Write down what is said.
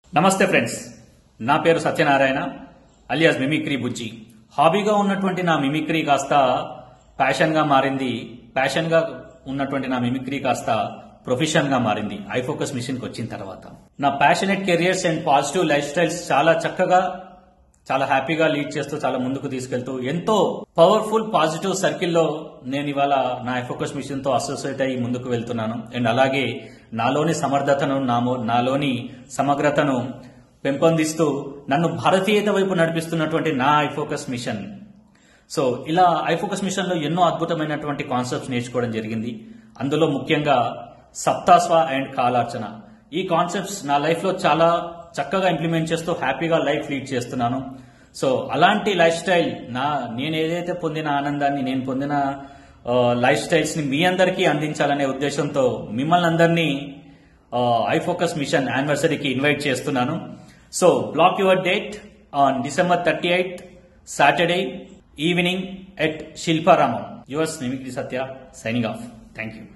నమస్తే ఫ్రెండ్స్ నా పేరు సత్యనారాయణ అలియాస్ మిమిక్రీ బుజ్జి హాబీగా ఉన్నటువంటి నా మిమిక్రీ కాస్త ప్యాషన్ గా మారింది ప్యాషన్ గా ఉన్నటువంటి నా మిమిక్రీ కాస్త ప్రొఫెషన్ గా మారింది ఐ ఫోకస్ మిషన్ కి వచ్చిన తర్వాత నా passionate careers and positive life styles చాలా చక్కగా చాలా హ్యాపీగా లీడ్ చేస్తూ చాలా ముందుకు తీసుకెళ్తూ ఎంతో పవర్ఫుల్ పాజిటివ్ సర్కిల్లో నేను ఇవాళ నా ఫోకస్ మిషన్ తో అసోసియేట్ అయ్యి ముందుకు వెళ్తున్నాను అండ్ అలాగే నాలోని సమర్థతను నామో- నాలోని సమగ్రతను పెంపొందిస్తూ నన్ను భారతీయత వైపు నడిపిస్తున్నటువంటి నా ఐ ఫోకస్ మిషన్ సో ఇలా ఐ ఫోకస్ మిషన్ లో ఎన్నో అద్భుతమైనటువంటి కాన్సెప్ట్స్ నేర్చుకోవడం జరిగింది అందులో ముఖ్యంగా సప్తాస్వ అండ్ కాలార్చన ఈ కాన్సెప్ట్స్ నా లైఫ్ లో చాలా చక్కగా ఇంప్లిమెంట్ చేస్తూ హ్యాపీగా లైఫ్ లీడ్ చేస్తున్నాను సో అలాంటి లైఫ్ స్టైల్ నా నేను ఏదైతే పొందిన ఆనందాన్ని నేను పొందిన లైఫ్ స్టైల్స్ ని మీ అందరికీ అందించాలనే ఉద్దేశంతో మిమ్మల్ని అందరినీ ఐ ఫోకస్ మిషన్ యానివర్సరీకి ఇన్వైట్ చేస్తున్నాను so block your date on December thirty eighth Saturday evening at Shilparamam yours mimicry Satya signing off thank you